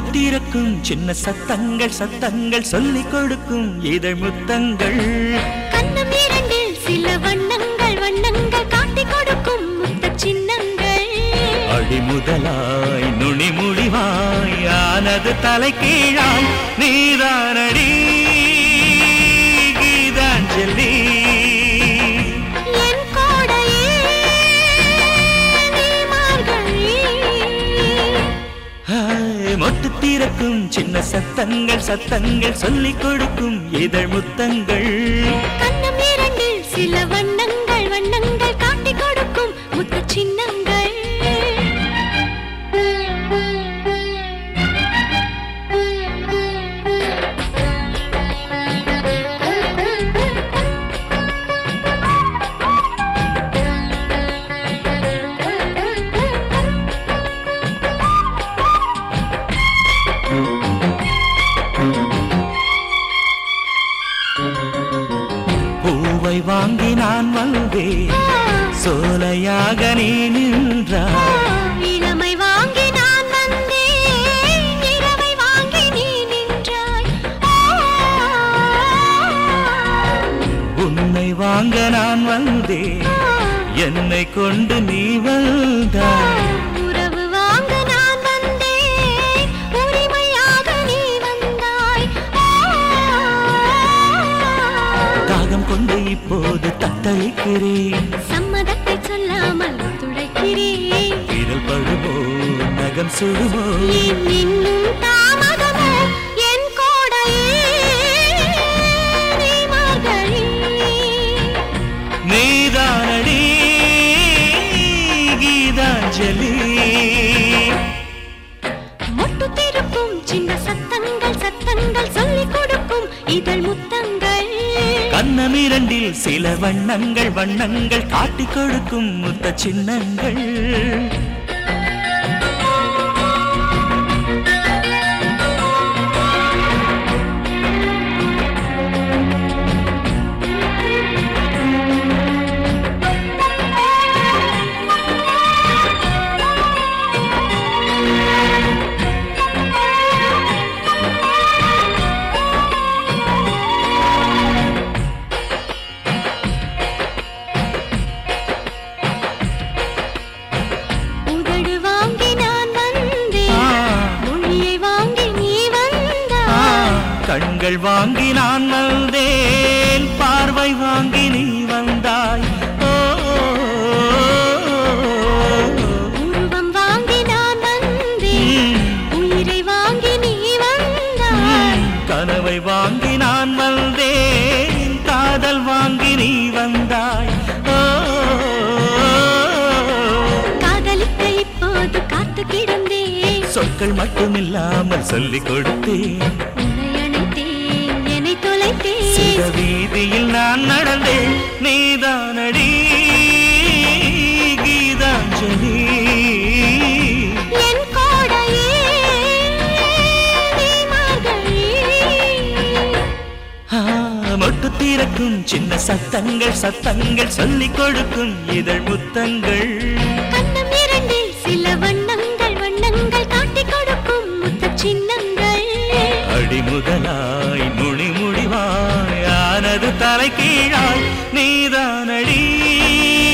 திறக்கும் சின்ன சத்தங்கள் சத்தங்கள் சொல்லிக் கொடுக்கும் இதழ் முத்தங்கள் கண்ணம் இரண்டில் சில வண்ணங்கள் வண்ணங்கள் காட்டிக் கொடுக்கும் முத்தச் சின்னங்கள் அடிமுதலாய் நுனி முடிவாய் ஆனது தலை கீழாய் நீதானடி கீதாஞ்சலி என் கோடையே நீ மார்கழி ஹாய், மொட்டு திறக்கும் சின்ன சத்தங்கள் சத்தங்கள் சொல்லிக் கொடுக்கும் இதழ் முத்தங்கள் கண்ணம் இரண்டில் சில வண்ணங்கள் வண்ணங்கள் காட்டிக் கொடுக்கும் முத்தச் சின்னங்கள் பூவை வாங்கி நான் வந்தேன் சோலையாக நீ நின்றாய் இளமை வாங்கி நான் வந்தேன் இரவை வாங்கி நீ நின்றாய் உன்னை வாங்க நான் வந்தேன் என்னை கொண்டு நீ வந்தாய் உறவு வாங்க நான் வந்தேன் உரிமையாக நீ வந்தாய் தாகம் கொண்டு இப்போது தத்தளிக்கிறேன் சம்மதத்தை சொல்லாமல் துடைக்கிறேன் விரல் பழுமோ நகம் சுடுமோ ஏன் இன்னும் தாமதமோ என் கோடையே நீ மார்கழி நீதானடி கீதாஞ்சலி மொட்டு திருக்கும் சின்ன சத்தங்கள் சத்தங்கள் சொல்லிக் கொடுக்கும் இதழ் முத்தங்கள் கண்ணம் இரண்டில் சில வண்ணங்கள் வண்ணங்கள் காட்டிக் கொடுக்கும் முத்த சின்னங்கள் உதடு வாங்கி நான் ஆ, வந்தேன் மொழியை வாங்கி நீ ஆ, வந்தாய் கண்கள் வாங்கி நான் வந்தேன் பார்வை வாங்கி நீ வந்தாய் ஓ, உருவம் வாங்கி நான் வந்தேன் ம், உயிரை வாங்கி நீ வந்தாய் ம், கனவை வாங்கி நான் வந்தேன் காதல் வாங்கி நீ வந்தாய் ஓ, காதலிக்க இப்போது காத்து கிடந்தேன் சொற்கள் மட்டுமில்லாமல் சொல்லிக் கொடுத்தேன் உன்னை அணைத்தேன் என்னை தொலைத்தேன் சில வீதியில் நான் நடந்தேன் நீதானடி கீதாஞ்சலி என் கோடையே நீ மார்கழி ஆ, மொட்டு திறக்கும் சின்ன சத்தங்கள் சத்தங்கள் சொல்லிக் கொடுக்கும் இதழ் முத்தங்கள் கண்ணம் இரண்டில் சில வண்ணங்கள் வண்ணங்கள் காட்டிக் கொடுக்கும் முத்தச் சின்னங்கள் அடிமுதலாய் நுனி முடிவாய் ஆனது தலை கீழாய் நீதானடி